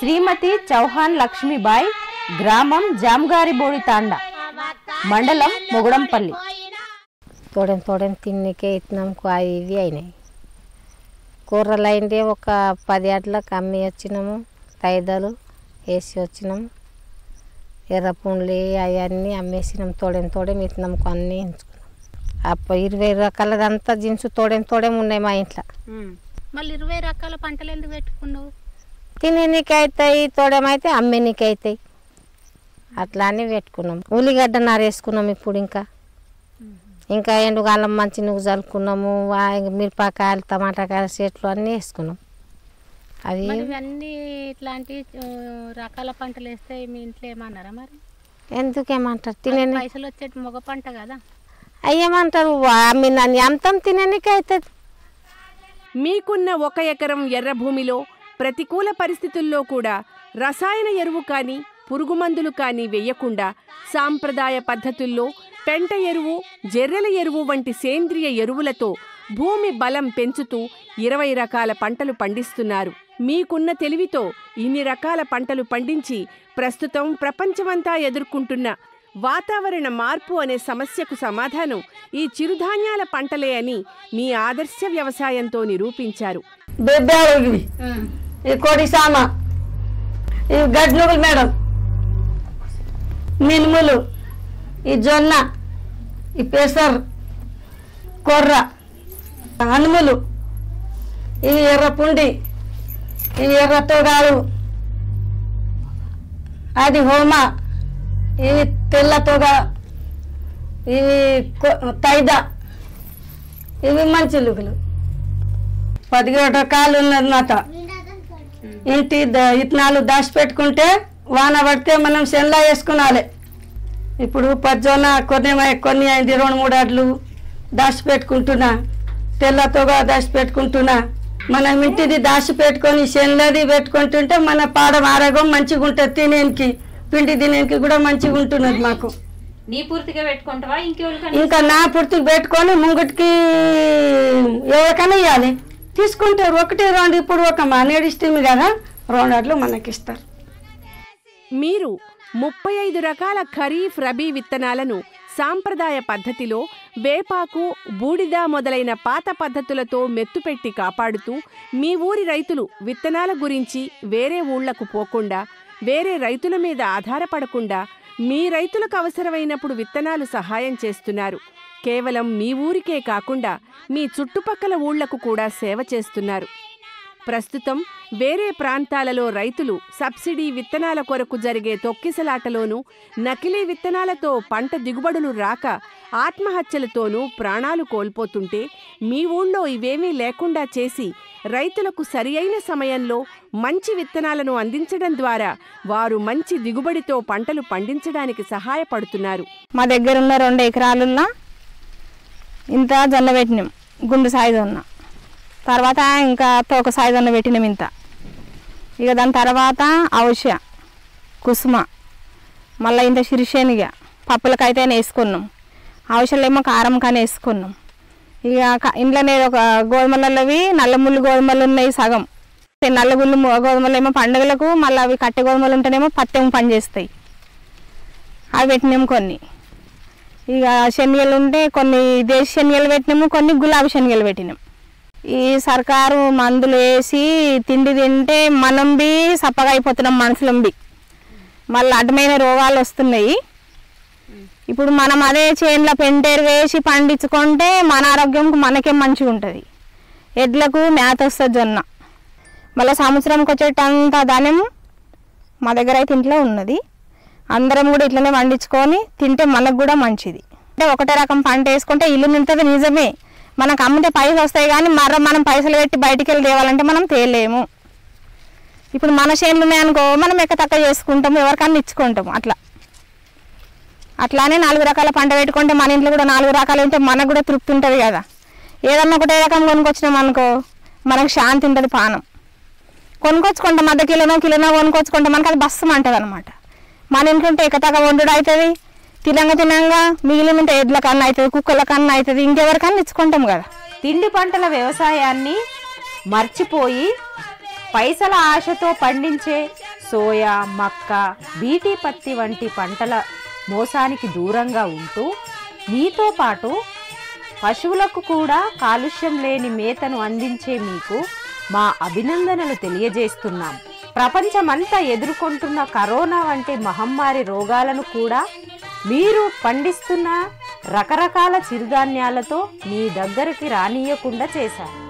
శ్రీమతి చౌహాన్ లక్ష్మీబాయ్ గ్రామం జామ్గారిబోడి తాండా మండలం మొగుడంపల్లి తోడేం తోడేం తిన్నికే ఇత్తనం అవి ఇవి అయినాయి కూరలు అయింది ఒక పది అట్లకు అమ్మి వచ్చినాము తైదలు వేసి వచ్చినాము ఎర్ర పుండ్లు అవన్నీ అమ్మేసినాం తోడేం తోడేం ఇత్తనం అన్నీ ఎంచుకున్నాం అప్ప ఇరవై రకాలదంతా జీన్స్ తోడేం తోడేం ఉన్నాయి మా ఇంట్లో మళ్ళీ ఇరవై రకాల పంటలు ఎందుకు పెట్టుకున్నావు తినేనికి అవుతాయి తోడేమైతే అమ్మేనికి అవుతాయి అట్లా అని పెట్టుకున్నాం ఉల్లిగడ్డ నార వేసుకున్నాం ఇప్పుడు ఇంకా ఇంకా ఎండుగాలం మంచి నువ్వు చల్లుకున్నాము వా- మిరపకాయలు టమాటాకాయలు చెట్లు అన్నీ వేసుకున్నాం అవి మరి ఇవన్నీ ఇట్లాంటి ఆ, రకాల పంటలు వేస్తే మీ ఇంట్లో ఏమన్నారా మరి ఎందుకేమంటారు తినే పైసలు వచ్చేటి మగ పంట కదా అయ్యమంటారు అమ్మి నన్ను అంతం తినేనికి అవుతుంది మీకున్న ఒక ఎకరం ఎర్ర భూమిలో ప్రతికూల పరిస్థితుల్లో కూడా రసాయన ఎరువు కానీ పురుగుమందులు కానీ వెయ్యకుండా సాంప్రదాయ పద్ధతుల్లో పెంట ఎరువు జెర్రెల ఎరువు వంటి సేంద్రియ ఎరువులతో భూమి బలం పెంచుతూ ఇరవై రకాల పంటలు పండిస్తున్నారు మీకున్న తెలివితో ఇన్ని రకాల పంటలు పండించి ప్రస్తుతం ప్రపంచమంతా ఎదుర్కొంటున్న వాతావరణ మార్పు అనే సమస్యకు సమాధానం ఈ చిరుధాన్యాల పంటలే అని మీ ఆదర్శ వ్యవసాయంతో నిరూపించారు బెబ్బాలు ఇవి ఈ కోడి సామ ఇవి గడ్నుగులు మేడం మినుములు ఈ జొన్న ఈ పెసర్ కొర్ర అనుములు ఇవి ఎర్ర పుండి ఇవి ఎర్ర తోగాలు అది హోమ ఇవి తెల్ల తొగ ఇవి కొ- తైద ఇవి మంచి లుగులు పదిహేడు రకాలు ఉన్నదన్నమాట ఇంటి ద- ఇత్తనాలు దాచి పెట్టుకుంటే వాన పడితే మనం సెన్లా వేసుకునాలి ఇప్పుడు పజ్జొన్న కొన్ని మై- కొన్ని అయింది రెండు మూడు అడ్లు దాచి పెట్టుకుంటున్నా తెల్లతోగా దాచి పెట్టుకుంటున్నా మనం ఇంటిది దాచి పెట్టుకొని సెన్లది పెట్టుకుంటుంటే మన పాడం ఆరోగ్యం మంచిగా ఉంటుంది తినేనికి పిండి తినేనికి కూడా మంచిగా ఉంటున్నది మాకు నీ పూర్తిగా పెట్టుకుంటావా ఇంకెవరికైనా ఇంకా నా పుర్తులు పెట్టుకొని ముంగటికి ఎవరికైనా ఇవ్వాలి తీసుకుంటారు ఒకటి రెండు ఇప్పుడు ఒక మానేడు ఇస్తుంది కదా రెండు అట్లు మనకి ఇస్తారు మీరు ముప్పై ఐదు రకాల ఖరీఫ్ రబీ విత్తనాలను సాంప్రదాయ పద్ధతిలో వేపాకు బూడిద మొదలైన పాత పద్ధతులతో మెత్తుపెట్టి కాపాడుతూ మీ ఊరి రైతులు విత్తనాల గురించి వేరే ఊళ్లకు పోకుండా వేరే రైతుల మీద ఆధారపడకుండా మీ రైతులకు అవసరమైనప్పుడు విత్తనాలు సహాయం చేస్తున్నారు కేవలం మీ ఊరికే కాకుండా మీ చుట్టుపక్కల ఊళ్లకు కూడా సేవ చేస్తున్నారు ప్రస్తుతం వేరే ప్రాంతాలలో రైతులు సబ్సిడీ విత్తనాల కొరకు జరిగే తొక్కిసలాటలోనూ నకిలీ విత్తనాలతో పంట దిగుబడులు రాక ఆత్మహత్యలతోనూ ప్రాణాలు కోల్పోతుంటే మీ ఊళ్ళో ఇవేమీ లేకుండా చేసి రైతులకు సరియైన సమయంలో మంచి విత్తనాలను అందించడం ద్వారా వారు మంచి దిగుబడితో పంటలు పండించడానికి సహాయపడుతున్నారు మా దగ్గర ఉన్న రెండు ఎకరాలున్న ఇంత జొన్న పెట్టినాం గుండు సాయి జొన్న తర్వాత ఇంకా తోక సాయి జొన్న పెట్టినాం ఇంత ఇక దాని తర్వాత ఔష కుసుమ మళ్ళీ ఇంత శిరిషేనిగ పప్పులకైతే వేసుకున్నాం ఔషధలేమో కారం కానీ వేసుకున్నాం ఇక క- ఇంట్లోనే ఒక గోధుమలవి నల్ల ముళ్ళు గోధుమలు ఉన్నాయి సగం ఈ నల్ల గుళ్ళు గోధుమలు ఏమో పండుగలకు మళ్ళీ అవి కట్టె గోధుమలు ఉంటేనేమో పత్తెం పని చేస్తాయి అవి పెట్టినాం కొన్ని ఇక శనగలు ఉంటే కొన్ని దేశ శనగలు పెట్టినాము కొన్ని గులాబీ శనగలు పెట్టినాం ఈ సర్కారు మందులు వేసి తిండి తింటే మనం బి సప్పగా అయిపోతున్నాం మనుషులం బి మళ్ళీ అడ్డమైన రోగాలు వస్తున్నాయి ఇప్పుడు మనం అదే చేనులో పెంటేరు వేసి పండించుకుంటే మన ఆరోగ్యం మనకే మంచిగా ఉంటుంది ఎడ్లకు మేత వస్తుంది జొన్న మళ్ళీ సంవత్సరంకి వచ్చేటంత ధాన్యం మా దగ్గర అయితే ఇంట్లో ఉన్నది అందరం కూడా ఇట్లనే పండించుకొని తింటే మనకు కూడా మంచిది అంటే ఒకటే రకం పంట వేసుకుంటే ఇల్లు నిండుతుంది నిజమే మనకు అమ్మితే పైసలు వస్తాయి కానీ మర మనం పైసలు పెట్టి బయటికి వెళ్ళి తేవాలంటే మనం తేలేము ఇప్పుడు మన చేనులు ఉన్నాయనుకో మనం ఎక్క తక్కువ చేసుకుంటాము ఎవరికన్నా ఇచ్చుకుంటాము అట్లా అట్లానే నాలుగు రకాల పంట పెట్టుకుంటే మన ఇంట్లో కూడా నాలుగు రకాలు ఉంటే మనకు కూడా తృప్తి ఉంటుంది కదా ఏదన్నా ఒకటే రకం కొనుక్కొచ్చినాం అనుకో మనకు శాంతి ఉంటుంది పానం కొనుక్కొచ్చుకుంటాం మధ్య కిలోనో కిలోనో కొనుక్కొచ్చుకుంటాం మనకు అది బస్సు అంటది అనమాట మన ఇంట్లో ఉంటే ఎక్కతక్క వండుడు అవుతుంది తినంగా తినంగా మిగిలిన ఎడ్ల కన్నా అవుతుంది కుక్కల కన్నా అవుతుంది ఇంకెవరికన్నా ఇచ్చుకుంటాం కదా తిండి పంటల వ్యవసాయాన్ని మర్చిపోయి పైసల ఆశతో పండించే సోయా మక్క బీటీ పత్తి వంటి పంటల మోసానికి దూరంగా ఉంటూ మీతో పాటు పశువులకు కూడా కాలుష్యం లేని మేతను అందించే మీకు మా అభినందనలు తెలియజేస్తున్నాం ప్రపంచమంతా ఎదుర్కొంటున్న కరోనా వంటి మహమ్మారి రోగాలను కూడా మీరు పండిస్తున్న రకరకాల చిరుధాన్యాలతో మీ దగ్గరికి రానియకుండా చేశారు